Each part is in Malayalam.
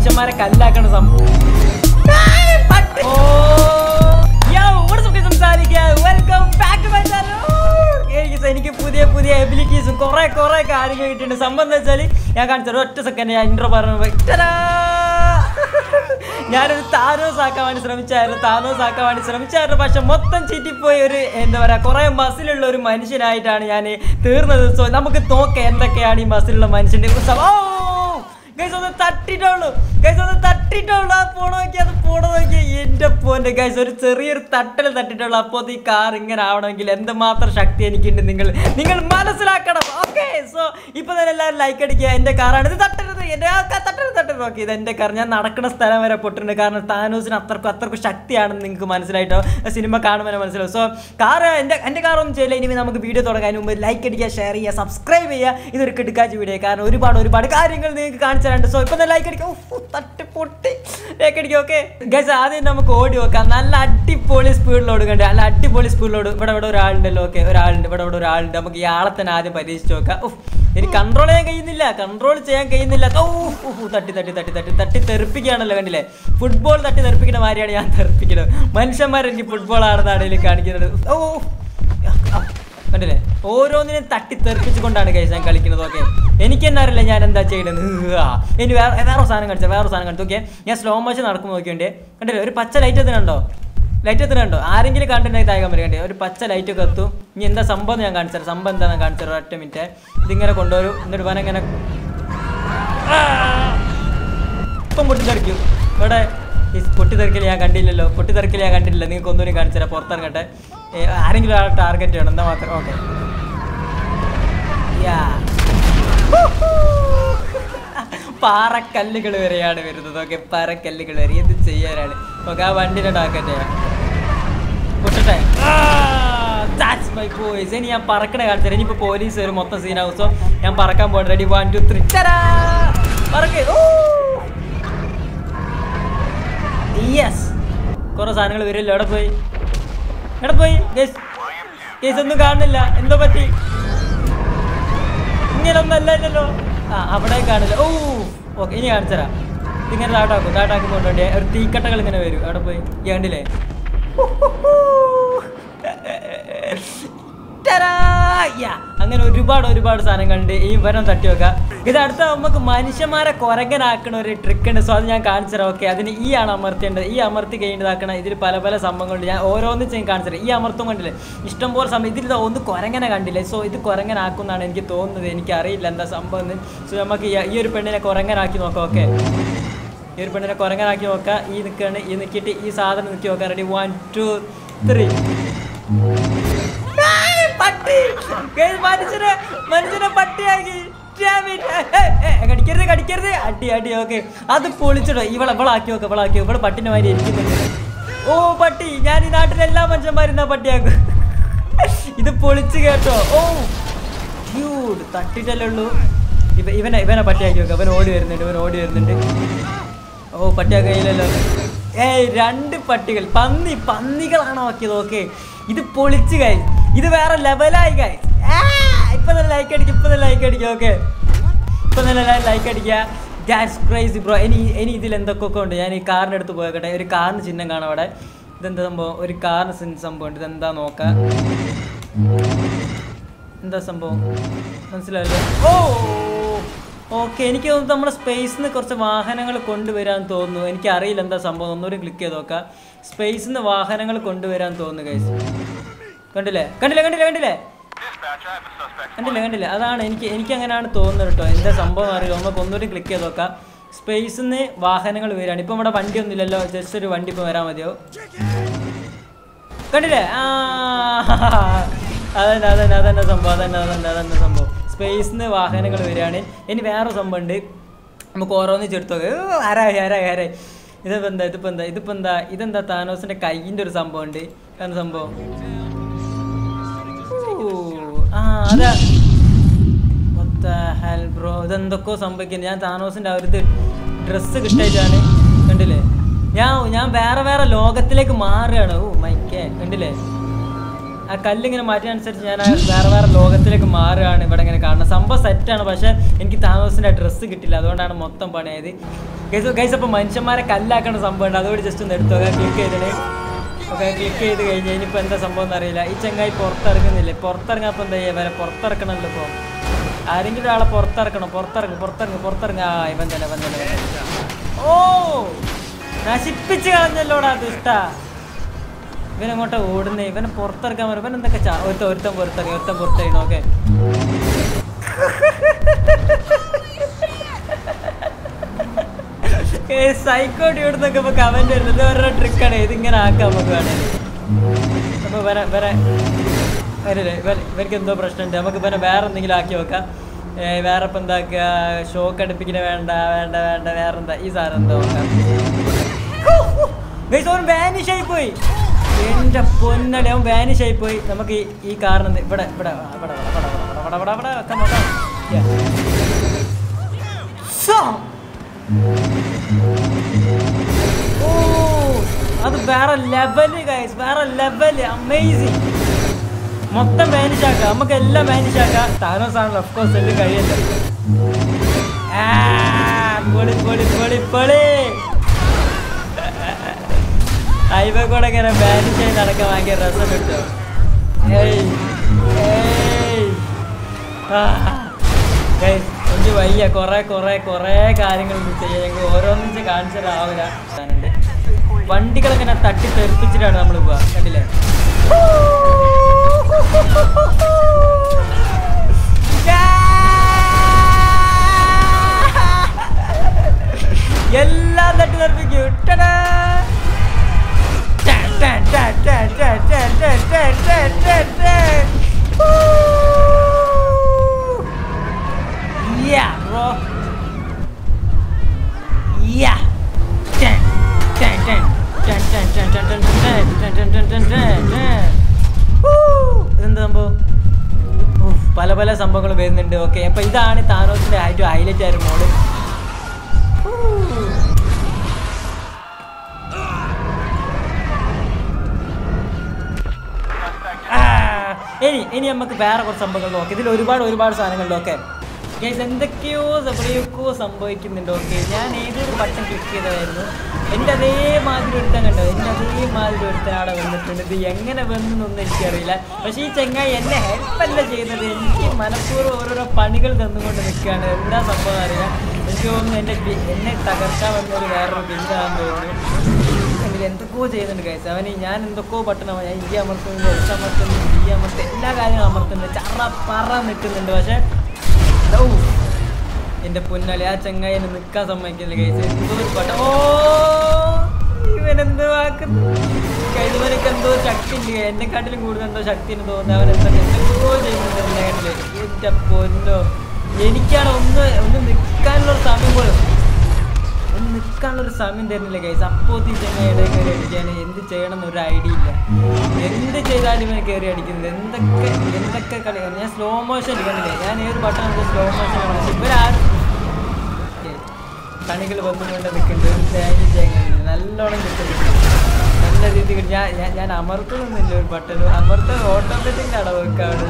മനുഷ്യന്മാരെ കല്ലാക്കണ സംഭവം ഏയ്, പട്ടി. ഓ, yo, what is up guys? സംസാരിക്കുക. Welcome back to my channel. ഏയ് guys, എനിക്ക് പുതിയ പുതിയ എബിലിറ്റീസും കുറെ കുറെ കാര്യങ്ങൾ കിട്ടിയിട്ടുണ്ട് സംഭവം എന്താ വെച്ചാൽ ഞാൻ കാണിച്ചത് ഒറ്റ സെക്കൻഡ് ഞാൻ ഇൻട്രോ പറഞ്ഞു ഞാനൊരു താനോസ് ആക്കാൻ വേണ്ടി ശ്രമിച്ചായിരുന്നു താനോസ് ആക്കാൻ വേണ്ടി ശ്രമിച്ചായിരുന്നു പക്ഷെ മൊത്തം ചീറ്റിപ്പോയി ഒരു എന്താ പറയാ കുറെ മസിലുള്ള ഒരു മനുഷ്യനായിട്ടാണ് ഞാൻ തീർന്നത് സോ നമുക്ക് നോക്കാം എന്തൊക്കെയാണ് ഈ മസിലുള്ള മനുഷ്യന്റെ കുറിച്ച്. ഓ ഗൈസ് ഒന്ന് തട്ടിട്ടുള്ളൂ ഗൈസ് ഒന്ന് തട്ടിട്ടുള്ളൂ ആ പോണ നോക്കി അത് പോണ നോക്കി എന്റെ പോന്റെ ഗൈസ് ഒരു ചെറിയൊരു തട്ടൽ തട്ടിട്ടുള്ളൂ അപ്പോൾ ഈ കാർ ഇങ്ങനെ ആവണമെങ്കിൽ എന്തുമാത്രം ശക്തി എനിക്കുണ്ട് നിങ്ങൾ നിങ്ങൾ മനസ്സിലാക്കണം ഓക്കെ സോ ഇപ്പൊ തന്നെ എല്ലാവരും ലൈക്ക് അടിക്കുക എന്റെ കാറാണ് ഇത് തട്ടരുത് എന്റെ ആ ക- തട്ടരുത് തട്ടരുത് ഓക്കെ ഇത് എന്റെ കാർ ഞാൻ നടക്കുന്ന സ്ഥലം വരെ പൊട്ടിട്ടുണ്ട് കാരണം താനൂസിന് അത്രക്കും അത്രക്കും ശക്തിയാണെന്ന് നിങ്ങൾക്ക് മനസ്സിലായിട്ടോ സിനിമ കാണുമ്പോൾ മനസ്സിലാവും സോ കാർ എൻ്റെ എൻ്റെ കാറൊന്നും ചെയ്യില്ല ഇനി നമുക്ക് വീഡിയോ തുടങ്ങാൻ മുമ്പ് ലൈക്ക് അടിക്കുക ഷെയർ ചെയ്യുക സബ്സ്ക്രൈബ് ചെയ്യുക ഇതൊരു കിടക്കാച്ച് വീഡിയോ കാരണം ഒരുപാട് ഒരുപാട് കാര്യങ്ങൾ നിങ്ങൾക്ക് കാണിച്ചു തരാനുണ്ട് സോ ഇപ്പം തന്നെ ലൈക്ക് അടിക്കുക ഉഫ്, തട്ടി പൊട്ടി ലൈക്ക് അടിക്കുക ഓക്കെ ഗൈസ് ആദ്യം നമുക്ക് ഓടി നോക്കാം നല്ല അടിപൊളി സ്പീഡിൽ ഓടുകണ്ട് നല്ല അടിപൊളി സ്പീഡിലോട് ഇവിടെ ഇവിടെ ഒരാളുണ്ടല്ലോ ഓക്കെ ഒരാളുണ്ട് ഇവിടെ ഇവിടെ ഒരാളുണ്ട് നമുക്ക് ഈ ആളെ തന്നെ ആദ്യം പരീക്ഷിച്ച് നോക്കാം ഉഫ്, എനിക്ക് കൺട്രോൾ ചെയ്യാൻ കഴിയുന്നില്ല കൺട്രോൾ ചെയ്യാൻ കഴിയുന്നില്ല ഓ ഉഫ്, തട്ടി തട്ടി തട്ടി തട്ടി തട്ടി തെറിപ്പിക്കുകയാണല്ലോ കണ്ടില്ലേ ഫുട്ബോൾ തട്ടി തെറിപ്പിക്കുന്ന മാതിരിയാണ് ഞാൻ തെറിപ്പിക്കുന്നത് മനുഷ്യന്മാർ എനിക്ക് ഫുട്ബോൾ ആണെന്നാണ് ഇതിൽ കാണിക്കുന്നത് ഓ ആ, കണ്ടില്ലേ ഓരോന്നിനും തട്ടി തെറിപ്പിച്ചുകൊണ്ടാണ് കൈസ് ഞാൻ കളിക്കുന്നത് ഓക്കെ എനിക്ക് തന്നെ അറിയില്ല ഞാൻ എന്താ ചെയ്യുന്നത് ആ. ഇനി വേറെ വേറെ സാധനം കാണിച്ചാൽ വേറെ സാധനം കാണിച്ചു ഓക്കെ ഞാൻ സ്ലോ മോഷൻ നടക്കുമ്പോൾ നോക്കിയുണ്ട് കണ്ടില്ലേ ഒരു പച്ച ലൈറ്റ് എത്തുന്നുണ്ടോ ലൈറ്റ് എത്തുന്നുണ്ടോ ആരെങ്കിലും കണ്ടിട്ടുണ്ടെങ്കിൽ താഴെ കമ്പനി കണ്ടേ ഒരു പച്ച ലൈറ്റ് ഒക്കെ എത്തും ഇനി എന്താ സംഭവം എന്ന് ഞാൻ കാണിച്ചത് സംഭവം എന്താണെന്ന് കാണിച്ചത് ഒറ്റ മിനിറ്റ് ഇതിങ്ങനെ കൊണ്ടുവരും എന്നിട്ട് വേണം ഇങ്ങനെ ഇപ്പം പൊട്ടിത്തെറിക്കും ഇവിടെ ഈ പൊട്ടിത്തെറിക്കൽ ഞാൻ കണ്ടില്ലല്ലോ പൊട്ടിത്തെറിക്കൽ ഞാൻ കണ്ടില്ല നിങ്ങൾക്ക് ഒന്നുകൂടി കാണിച്ചു തരാം പുറത്തിറങ്ങട്ടെ ഏ, ആരെങ്കിലും ആ ടാർഗറ്റ് വേണം എന്താ മാത്രം ഓക്കെ പാറക്കല്ലുകൾ വരെയാണ് വരുന്നത് ഓക്കെ പാറക്കല്ലുകൾ വരെ എന്ത് ചെയ്യാനാണ് ഓക്കെ ആ വണ്ടിയുടെ ടാർഗറ്റ് പൊട്ടട്ടെ ദാറ്റ്സ് മൈ ബോയ്സ് ഇനി ഞാൻ പറക്കണ കാണിച്ചു തരാം ഇനിയിപ്പോൾ പോലീസ് വരും മൊത്തം സീനാവും സോ ഞാൻ പറക്കാൻ പോകണം റെഡി വൺ ടു ത്രീ പറക്കേ യെസ് കുറെ സാധനങ്ങൾ വരില്ല എവിടെ പോയി എവിടെ പോയി ഗേസ് ഗേസ് ഒന്നും കാണുന്നില്ല എന്തോ പറ്റി ഇങ്ങനൊന്നും അല്ലല്ലോ ആ അവിടെ കാണില്ല ഓ ഓക്കെ ഇനി കാണിച്ചരാ ഇങ്ങനെ താട്ടാക്കും താട്ടാക്കി കൊണ്ടുപോയി ഒരു തീക്കട്ടകൾ ഇങ്ങനെ വരും അവിടെ പോയി ഈ കണ്ടില്ലേ ടാ! യാ. അങ്ങനെ ഒരുപാട് ഒരുപാട് സാധനങ്ങളുണ്ട് ഈ വരം തട്ടി വെക്കാം ഇത് അടുത്ത നമുക്ക് മനുഷ്യന്മാരെ കൊരങ്ങനാക്കണ ഒരു ട്രിക്ക് ഉണ്ട് സോ അത് ഞാൻ കാണിച്ചു തരാം ഓക്കെ അതിന് ഈ ആണ് അമർത്തേണ്ടത് ഈ അമർത്തി കഴിഞ്ഞതാക്കണം ഇതിൽ പല പല സംഭവങ്ങളുണ്ട് ഞാൻ ഓരോന്നും ചെയ്യും കാണിച്ചു തരാം ഈ അമർത്തും കണ്ടില്ലേ ഇഷ്ടംപോലെ സമയം ഇതിൽ ദാ ഒന്ന് കൊരങ്ങനെ കണ്ടില്ലേ സോ ഇത് കൊരങ്ങനാക്കുന്നാണ് എനിക്ക് തോന്നുന്നത് എനിക്ക് അറിയില്ല എന്താ സംഭവം എന്ന് സോ നമുക്ക് ഈ- ഈ ഒരു പെണ്ണിനെ കൊരങ്ങനാക്കി നോക്കാം ഓക്കെ ഈ ഒരു പെണ്ണിനെ കൊരങ്ങനാക്കി നോക്കാം ഈ നിൽക്കാണ് ഈ നിൽക്കിയിട്ട് ഈ സാധനം നിൽക്കി നോക്കാം റെഡി വൺ ടു ത്രീ പട്ടി ഗയ്സ്, മനുഷ്യനെ മനുഷ്യനെ പട്ടിയാക്കി Damn it. ഏ, ഏ, ഏ, കടിക്കരുത് കടിക്കരുത് അടി അടി ഓക്കെ അത് പൊളിച്ചിടോ ഇവളെ ഇവളാക്കി നോക്കാം ഇവളാക്കി ഇവള് പട്ടിന്റെ മാതിരി ഇരിക്കുന്നുണ്ട് ഓ പട്ടി ഞാൻ ഈ നാട്ടിലെ എല്ലാ മനുഷ്യന്മാരും എന്നാ പട്ടിയാക്കും ഇത് പൊളിച്ച് കേട്ടോ ഓ ഡ്യൂഡ് തട്ടിട്ടല്ലേ ഉള്ളൂ ഇവ ഇവനെ ഇവനെ പട്ടിയാക്കി നോക്കാം ഇവൻ ഓടി വരുന്നുണ്ട് ഇവൻ ഓടി വരുന്നുണ്ട് ഓ പട്ടിയാ കയ്യിലല്ലോ ഏയ് രണ്ട് പട്ടികൾ പന്നി പന്നികളാണോ ആക്കിയത് ഓക്കെ ഇത് പൊളിച്ച് കായ് ഇത് വേറെ ലെവലായി കായ് ഇപ്പൊ തന്നെ ലൈക്ക് അടിക്കും ഇപ്പൊ തന്നെ ലൈക്ക് അടിക്കും ഓക്കെ ഇപ്പൊ തന്നെ ലൈക്ക് അടിക്കുക ഗാസ് ക്രൈസി ബ്രോ ഇനി ഇനി ഇതിൽ എന്തൊക്കെ ഉണ്ട് ഞാൻ ഈ കാറിൻ്റെ അടുത്ത് പോയക്കട്ടെ ഒരു കാറിന് ചിഹ്നം കാണാം അവിടെ ഇതെന്താ സംഭവം ഒരു കാറിന് സിൻ- സംഭവം ഉണ്ട് ഇതെന്താ നോക്കാം എന്താ സംഭവം മനസ്സിലായല്ലോ ഓ ഓക്കെ എനിക്ക് തോന്നുന്നു നമ്മുടെ സ്പേസിൽ നിന്ന് കുറച്ച് വാഹനങ്ങൾ കൊണ്ടുവരാൻ തോന്നുന്നു എനിക്ക് അറിയില്ല എന്താ സംഭവം ഒന്നുകൂടി ക്ലിക്ക് ചെയ്ത് നോക്കാം സ്പേസിൽ നിന്ന് വാഹനങ്ങൾ കൊണ്ടുവരാൻ തോന്നുന്നു ഗൈസ് കണ്ടില്ലേ കണ്ടില്ലേ കണ്ടില്ലേ കണ്ടില്ലേ കണ്ടില്ല കണ്ടില്ല അതാണ് എനിക്ക് എനിക്ക് അങ്ങനെയാണ് തോന്നുന്നത് കേട്ടോ എന്താ സംഭവം എന്ന് അറിയില്ല നമുക്ക് ഒന്നുകൂടി ക്ലിക്ക് ചെയ്ത് നോക്കാം സ്പേസിൽ നിന്ന് വാഹനങ്ങൾ വരികയാണ് ഇപ്പം ഇവിടെ വണ്ടിയൊന്നും ഇല്ലല്ലോ ജസ്റ്റ് ഒരു വണ്ടി ഇപ്പം വരാൻ മതിയോ കണ്ടില്ലേ ആ അതന്നെ അതന്നെ അതന്നെ സംഭവം അതന്നെ അതന്നെ അതന്നെ സംഭവം സ്പേസിൽ നിന്ന് വാഹനങ്ങൾ വരികയാണ് ഇനി വേറെ സംഭവം ഉണ്ട് നമുക്ക് ഓരോന്ന് ചെടുത്തു നോക്കാം ആരായി ആരായി ആരായി ഇതിപ്പോൾ എന്താ ഇതിപ്പോൾ എന്താ ഇതിപ്പോൾ എന്താ ഇതെന്താ താനോസിൻ്റെ കയ്യിൻ്റെ ഒരു സംഭവം ഉണ്ട് എന്താണ് സംഭവം ഓ, ആ അതാ ഹെൽ ബ്രോ ഇതെന്തൊക്കെയോ സംഭവിക്കുന്നത് ഞാൻ താനോസിൻ്റെ ആ ഒരു ഇത് ഡ്രസ്സ് കിട്ടിയിട്ടാണ് കണ്ടില്ലേ ഞാൻ ഞാൻ വേറെ വേറെ ലോകത്തിലേക്ക് മാറുകയാണ് ഓ മൈക്കേ കണ്ടില്ലേ ആ കല്ലിങ്ങനെ മാറ്റിയനുസരിച്ച് ഞാൻ ആ വേറെ വേറെ ലോകത്തിലേക്ക് മാറുകയാണ് ഇവിടെ ഇങ്ങനെ കാണുന്നത് സംഭവം സെറ്റാണ് പക്ഷേ എനിക്ക് താമസിൻ്റെ ഡ്രസ്സ് കിട്ടില്ല അതുകൊണ്ടാണ് മൊത്തം പണിയായത് ഗൈസ് ഗൈസ് അപ്പോൾ മനുഷ്യന്മാരെ കല്ലാക്കേണ്ട സംഭവം ഉണ്ട് അതുകൊണ്ട് ജസ്റ്റ് ഒന്ന് എടുത്തു ക്ലിക്ക് ചെയ്തിട്ട് ഓക്കെ ക്ലിക്ക് ചെയ്ത് കഴിഞ്ഞ് ഇനിയിപ്പോൾ എന്താ സംഭവം എന്ന് അറിയില്ല ഈ ചങ്ങായി പുറത്തിറങ്ങുന്നില്ലേ പുറത്തിറങ്ങാപ്പോൾ എന്താ ചെയ്യുക വരെ പുറത്തിറക്കണമല്ലോ ഇപ്പോൾ ആരെങ്കിലും ഒരാളെ പുറത്തിറക്കണം പുറത്തിറങ്ങും പുറത്തിറങ്ങും പുറത്തിറങ്ങും ആ ഇവൻ തന്നെ ഇവൻ തന്നെ ഇവൻ തന്നെ. ഓ നശിപ്പിച്ച് കളഞ്ഞല്ലോടാ ദുഷ്ട ഇവനെങ്ങോട്ടാ ഓടുന്നേ ഇവനെ പുറത്തിറക്കാൻ പറയും ഇവൻ എന്തൊക്കെ ചാ ഒരുത്തൻ ഒരുത്തൻ പുറത്തിറങ്ങി ഒരുത്തൻ പുറത്തിറങ്ങി ഓക്കെ സൈക്കോട്ട് ഇവിടുന്നൊക്കെ ഇപ്പൊ കമന്റ് വരുന്നത് ഓരോ ട്രിക്കാണ് ഇതിങ്ങനെ ആക്കാം നമുക്ക് വേണമെങ്കിൽ അപ്പൊ വരെ വരെ വരില്ലേ ഇവർ- ഇവർക്ക് എന്തോ പ്രശ്നമുണ്ട് നമുക്ക് പിന്നെ വേറെ എന്തെങ്കിലും ആക്കി വെക്കാം ഏ, വേറെ ഇപ്പം എന്താക്കുക ഷോക്ക് അടുപ്പിക്കുന്ന വേണ്ട വേണ്ട വേണ്ട വേറെ എന്താ ഈ സാധനം എന്താ നോക്കാം ഗൈസ് അവൻ വാനിഷ് ആയി പോയി എന്റെ പൊന്നടി അവൻ വാനിഷ് ആയി പോയി നമുക്ക് ഈ- ഈ കാരണം ഇവിടെ ഇവിടെ ആ, ഇവിടെ ഇവിടെ ഇവിടെ ഇവിടെ ഇവിടെ ഇവിടെ വെക്കാം നോക്കാം Yeah. So. ഓ അത് വേറെ ലെവല് ഗൈസ് വേറെ ലെവല് അമേസിങ് മൊത്തം മാനേജ് ആക്കാം നമുക്ക് എല്ലാം മാനേജ് ആക്കാം താനോസ് ആണല്ലോ ഓഫ് കോഴ്സ് എല്ലാം കഴിയല്ലോ ആ, പൊളി പൊളി പൊളി പൊളി ഹൈവേ കൂടെ ഇങ്ങനെ മാനേജ് ചെയ്ത് നടക്കാൻ ഭയങ്കര രസം കിട്ടും ഏയ് ഏയ് ആ ഗൈസ് എനിക്ക് വയ്യ കുറെ കുറെ കുറെ കാര്യങ്ങൾ ചെയ്യാൻ ഞങ്ങൾ ഓരോന്നിച്ച് കാണിച്ചു തരാവില്ല വണ്ടികൾ ഇങ്ങനെ തട്ടി തെറിപ്പിച്ചിട്ടാണ് നമ്മൾ പോവാ കണ്ടില്ലേ എല്ലാം തട്ടി തെറിപ്പിക്കും ടടാ. ടാ, ടാ, ടാ, ടാ, ടാ, ടാ, ടാ, ടാ, ടാ, ടാ, ടാ. Woo! Yeah, bro. Yeah. Dun, dun, dun, dun, dun, dun, dun, dun, dun, dun, dun, dun, dun, dun, dun. Woo! ഇതെന്താ സംഭവം ഉഫ്, പല പല സംഭവങ്ങൾ വരുന്നുണ്ട് ഓക്കെ അപ്പൊ ഇതാണ് താനോസിന്റെ ഏറ്റവും ഹൈലൈറ്റ് ആയ മോഡ് ഇനി ഇനി നമുക്ക് വേറെ കുറച്ച് സംഭവങ്ങൾ നോക്കാം ഇതിൽ ഒരുപാട് ഒരുപാട് സാധനങ്ങളുണ്ട് ഓക്കെ ഗൈസ് എന്തൊക്കെയോ എവിടെയൊക്കെയോ സംഭവിക്കുന്നുണ്ട് ഓക്കെ ഞാൻ ഏതൊരു ബട്ടൺ ക്ലിക്ക് ചെയ്തതായിരുന്നു എൻ്റെ അതേമാതിരി ഒരുത്തൻ കണ്ടോ എൻ്റെ അതേമാതിരി ഒരുത്തൻ അവിടെ വന്നിട്ടുണ്ട് ഇത് എങ്ങനെ വന്നൊന്നും എനിക്കറിയില്ല പക്ഷേ ഈ ചെങ്ങായി എന്നെ ഹെൽപ്പല്ല ചെയ്യുന്നത് എനിക്ക് മനഃപൂർവ്വം ഓരോരോ പണികൾ തന്നുകൊണ്ട് നിൽക്കുകയാണ് എന്താ സംഭവം അറിയാം എനിക്ക് തോന്നുന്നു എൻ്റെ ബി- എന്നെ തകർക്കാൻ വന്നൊരു വേറൊരു ബിന്ദാന്ന് തോന്നുന്നു അങ്ങനെ എന്തൊക്കെയോ ചെയ്യുന്നുണ്ട് കഴിച്ചു അവന് ഞാൻ എന്തൊക്കെയോ പട്ടണം ഞാൻ ഈ അമർത്തുന്നു എസ് അമർത്തുന്നു ഈ അമർത്തുന്നു എല്ലാ കാര്യങ്ങളും അമർത്തുന്നുണ്ട് ചറ പറ നിൽക്കുന്നുണ്ട് പക്ഷെ ഔ, എന്റെ പൊന്നാളി ആ ചങ്ങായി എന്നെ നിൽക്കാൻ സമ്മതിക്കില്ല കഴിച്ച് എന്തോ ഒരു പട്ട ഓ ഇവൻ എന്തോ ആക്കുന്നു കഴിവനക്ക് എന്തോ ശക്തി ഉണ്ട് എന്നെക്കാട്ടിലും കൂടുതൽ എന്തോ ശക്തി എന്ന് തോന്നുന്നു അവൻ എന്തോ എന്തൊക്കെയോ ചെയ്യുന്നുണ്ട് എന്നെ കണ്ടില് എന്റെ പൊന്നോ എനിക്കാണ് ഒന്ന് ഒന്ന് നിൽക്കാനുള്ള ഒരു സമയം പോലും ഒന്ന് നിൽക്കാനുള്ള ഒരു സമയം തരുന്നില്ല ഗൈസ് അപ്പോഴത്തെ ചെങ്ങയുടെ കയറി അടിക്കാൻ എന്ത് ചെയ്യണം എന്നൊരു ഐഡിയ ഇല്ല എന്ത് ചെയ്താലും ഇവന് കയറി അടിക്കുന്നത് എന്തൊക്കെ എന്തൊക്കെ കളി ഞാൻ സ്ലോ മോഷൻ എടുക്കുന്നില്ലേ ഞാൻ ഏത് ബട്ടൺ സ്ലോ മോഷൻ കളിച്ചു ഇവരാരും കണികൾ വന്നുകൊണ്ട് നിൽക്കുന്നുണ്ട് ഒരു തേങ്ങ തേങ്ങ നല്ലോണം കിട്ടുന്നുണ്ട് നല്ല രീതിയിൽ ഞാൻ ഞാൻ- ഞാൻ അമർത്തുന്നില്ല ഒരു ബട്ടൺ അമർത്ത ഓട്ടോമാറ്റിക് ആണ് വെക്കാണ്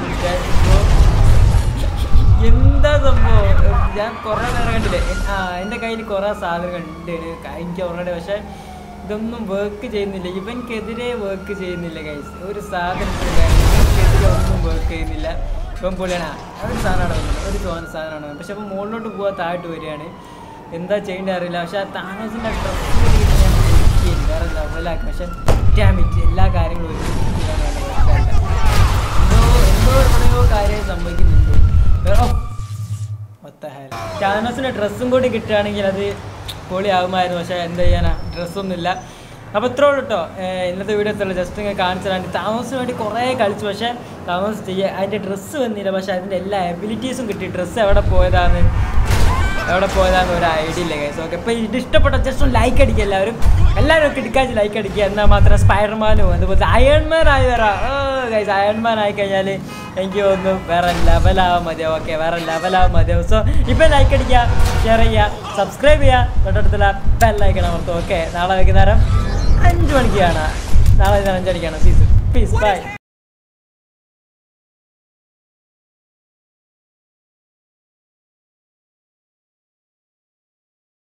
എന്താ സംഭവം ഞാൻ കുറേ നേരം കണ്ടില്ലേ എൻ- ആ എൻ്റെ കയ്യിൽ കുറേ സാധനങ്ങൾ ഉണ്ട് എനിക്ക് ഓൾറെഡി പക്ഷേ ഇതൊന്നും വർക്ക് ചെയ്യുന്നില്ല ഇവൻക്കെതിരെ വർക്ക് ചെയ്യുന്നില്ല ഗൈസ് ഒരു സാധനത്തിനും ഇവൻക്കെതിരെ ഒന്നും വർക്ക് ചെയ്യുന്നില്ല ഇപ്പം പൊളിയാണ് ആ, ഒരു സാധനമാണ് വന്നത് ഒരു ചോന സാധനമാണ് വന്നത്. പക്ഷെ അപ്പം മുകളിലോട്ട് പോകാൻ താഴോട്ട് വരികയാണ് എന്താ ചെയ്യേണ്ടത് അറിയില്ല പക്ഷെ ആ താമസിൻ്റെ ഡ്രസ്സ് വേറെ ലെവലാക്കി പക്ഷെ ഡാമിറ്റ് എല്ലാ കാര്യങ്ങളും ഒരുമിച്ച് ചെയ്യാനാണ് ഇഷ്ടമല്ല. എന്തോ എന്തോ എവിടെയോ കാര്യം സംഭവിക്കുന്നുണ്ട് ഓ ഷാനസിന് ഡ്രസ്സും കൂടി കിട്ടുകയാണെങ്കിൽ അത് പൊളിയാകുമായിരുന്നു പക്ഷേ എന്താ ചെയ്യാനാ ഡ്രസ്സൊന്നുമില്ല അപ്പോൾ ഇത്രേ ഉള്ളൂ കേട്ടോ ഇന്നത്തെ വീഡിയോ എത്തുള്ളൂ ജസ്റ്റ് ഇങ്ങനെ കാണിച്ചു തരാൻ താമസിന് വേണ്ടി കുറേ കളിച്ചു പക്ഷേ താമസ് ചെയ്യുക അതിൻ്റെ ഡ്രസ്സ് വന്നില്ല പക്ഷേ അതിൻ്റെ എല്ലാ എബിലിറ്റീസും കിട്ടി ഡ്രസ്സ് എവിടെ പോയതാണ് എവിടെ പോയതാന്ന് ഒരു ഐഡിയ ഇല്ല ഗൈസ് ഓക്കെ ഇപ്പോൾ ഇത് ഇഷ്ടപ്പെട്ട ജസ്റ്റ് ഒന്ന് ലൈക്ക് അടിക്കുക എല്ലാവരും എല്ലാവരും ഒക്കെ ഇടിക്കാച്ച് ലൈക്ക് അടിക്കുക എന്നാൽ മാത്രം സ്പൈഡർമാനും അതുപോലെ അയൺമാൻ ആയി വരാം ഓ ഗൈസ് അയൺമാൻ ആയി കഴിഞ്ഞാൽ എനിക്ക് തോന്നുന്നു വേറെ ലെവലാവാൻ മതിയാവും ഓക്കെ വേറെ ലെവലാവാൻ മതിയാവും സോ ഇപ്പം ലൈക്ക് അടിക്കുക ഷെയർ ചെയ്യുക സബ്സ്ക്രൈബ് ചെയ്യുക തൊട്ടടുത്തുള്ള ബെല്ലൈക്കണം ഓർത്ത് ഓക്കെ നാളെ വൈകുന്നേരം അഞ്ച് മണിക്ക് കാണാം നാളെ വൈകുന്നേരം അഞ്ച് മണിക്കാണ് സീസൺ പീസ് ബൈ